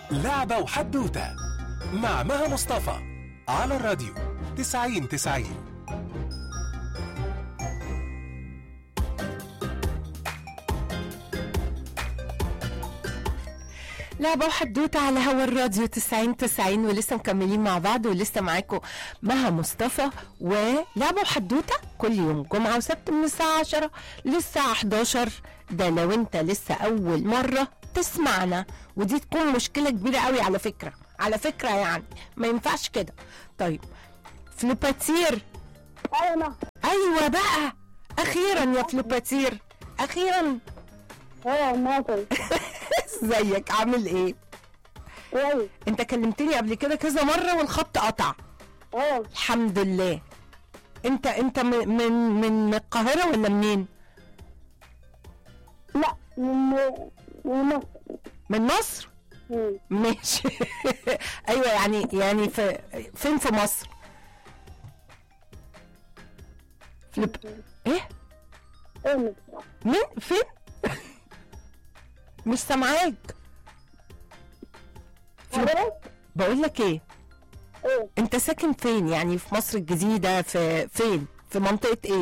لعبة وحدوتة مع مها مصطفى على الراديو 90 90 لعبة وحدوتة على هوا الراديو 90 90 ولسه مكملين مع بعض ولسه معاكم مها مصطفى ولعبة وحدوتة كل يوم جمعة وسبت من الساعة 10 للساعة 11 ده لو انت لسه أول مرة تسمعنا ودي تكون مشكلة كبيرة قوي على فكرة على فكرة يعني ما ينفعش كده طيب فلوباتير ايوه أيوة بقى أخيرا يا فلوباتير أخيرا اه ماكل ازيك عامل ايه كويس انت كلمتني قبل كده كذا مره والخط قطع اه الحمد لله انت انت من من, من القاهره ولا منين لا من من مصر من مصر مم. ماشي ايوه يعني يعني في فين في مصر فليب ايه ايه مصر من فين مش سامعاك فليب- حضرتك بقول لك ايه ايه انت ساكن فين يعني في مصر الجديدة في فين في منطقة ايه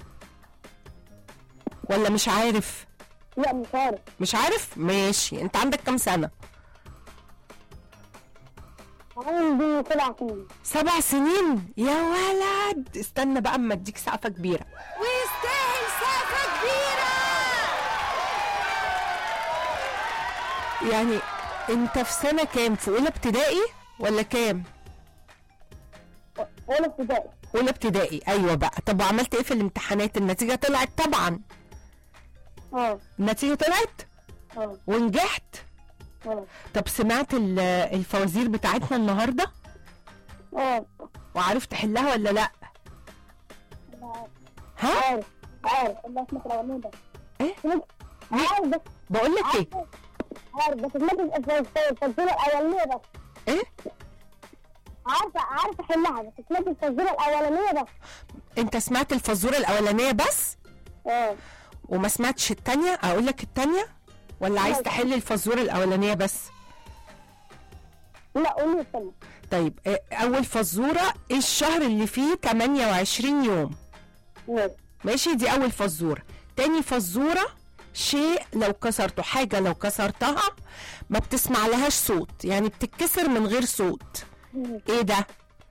ولا مش عارف لا مش عارف مش عارف ماشي انت عندك كام سنة عندي سبع سنين سبع سنين يا ولد استنى بقى اما اديك سقفة كبيرة ويستاهل سقفة كبيرة يعني انت في سنة كام في اولى ابتدائي ولا كام اولى ابتدائي اولى ابتدائي ايوه بقى طب وعملت ايه في الامتحانات النتيجة طلعت طبعا اه النتيجة طلعت اه ونجحت اه طب سمعت ال- الفوازير بتاعتنا النهارده اه وعارف تحلها ولا لا ها عارف عارف الله اسمك الاولاني ده ايه عارف بس بقول لك ايه عارف بس ما التسجيل الاولانيه بس ايه عارفه عارفه احلها بس سمعت التسجيل الاولانيه بس انت سمعت الفزوره الاولانيه بس اه وما سمعتش التانية اقول لك التانية ولا عايز لا. تحل الفزوره الاولانيه بس لا قولي الثانيه طيب اه، اول فزوره ايه الشهر اللي فيه 28 يوم ماشي ماشي دي اول فزوره تاني فزوره شيء لو كسرته حاجه لو كسرتها ما بتسمع لهاش صوت يعني بتتكسر من غير صوت ايه ده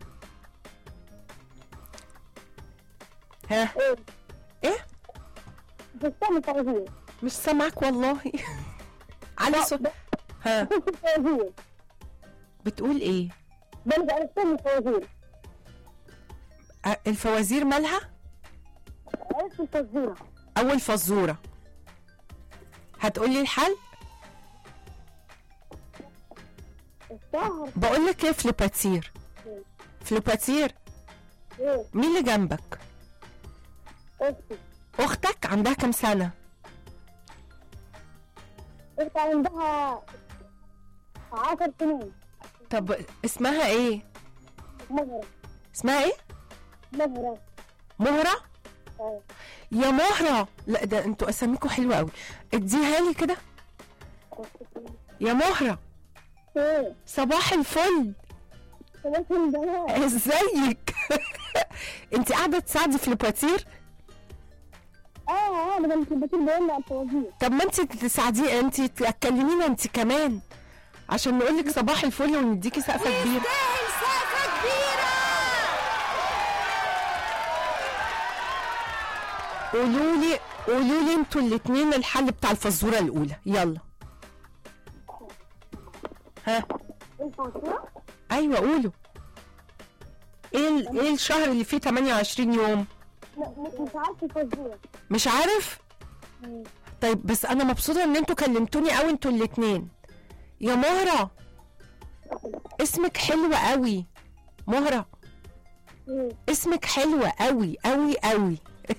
ها ايه ايه بستنى التوزيع مش سامعك والله على صوت ها بس التوزيع بتقول ايه بلجأ استنى التوزيع اه، الفوازير مالها عرفت التسجيل اول فزوره هتقولي الحل الشهر بقول لك ايه فلوباتير فلوباتير ايه مين اللي جنبك اختي اختك عندها كام سنه اختي عندها عشر سنين طب اسمها ايه مهرة اسمها ايه مهرة مهره اه يا مهره لا ده انتوا اساميكم حلوه قوي اديها لي كده يا مهره ايه صباح الفل بس البنات ازيك انت قاعده تساعدي في البواتير اه اه انا كنت بتقول بقول لها التوزيع طب ما انت تساعدي انت تكلمينا انت كمان عشان نقول لك صباح الفل ونديكي سقفه كبيره قولوا لي قولوا لي انتوا الاثنين الحل بتاع الفزوره الاولى يلا ها الفاتورة ايوه قولوا ايه ال- ايه الشهر اللي فيه 28 يوم مش عارفة التوزيع مش عارف طيب بس انا مبسوطه ان انتوا كلمتوني قوي انتوا الاتنين يا مهره اسمك حلو قوي مهره اسمك حلو قوي قوي قوي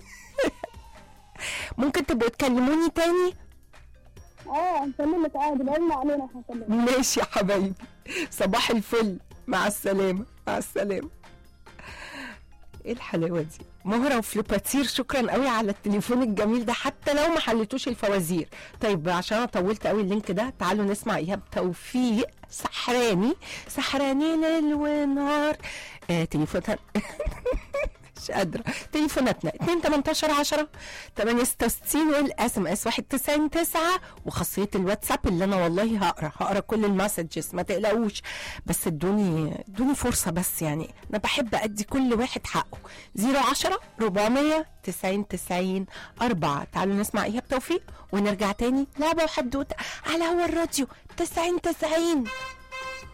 ممكن تبقوا تكلموني تاني اه هنكلمك عادي بقولنا علينا هنكلمك ماشي يا حبايبي صباح الفل مع السلامه مع السلامه ايه الحلاوه دي مهره وفلوباتير شكرا قوي على التليفون الجميل ده حتى لو ما حلتوش الفوازير طيب عشان انا طولت قوي اللينك ده تعالوا نسمع ايهاب توفيق سحراني سحراني ليل ونهار آه تليفونات مش قادرة تليفوناتنا 2 18 10 8 66 والاس ام اس 199 وخاصية الواتساب اللي انا والله هقرا هقرا كل المسجز ما تقلقوش بس ادوني ادوني فرصة بس يعني انا بحب ادي كل واحد حقه 010 400 90 90 4 تعالوا نسمع ايهاب توفيق ونرجع تاني لعبة وحدوتة على هوا الراديو 90 90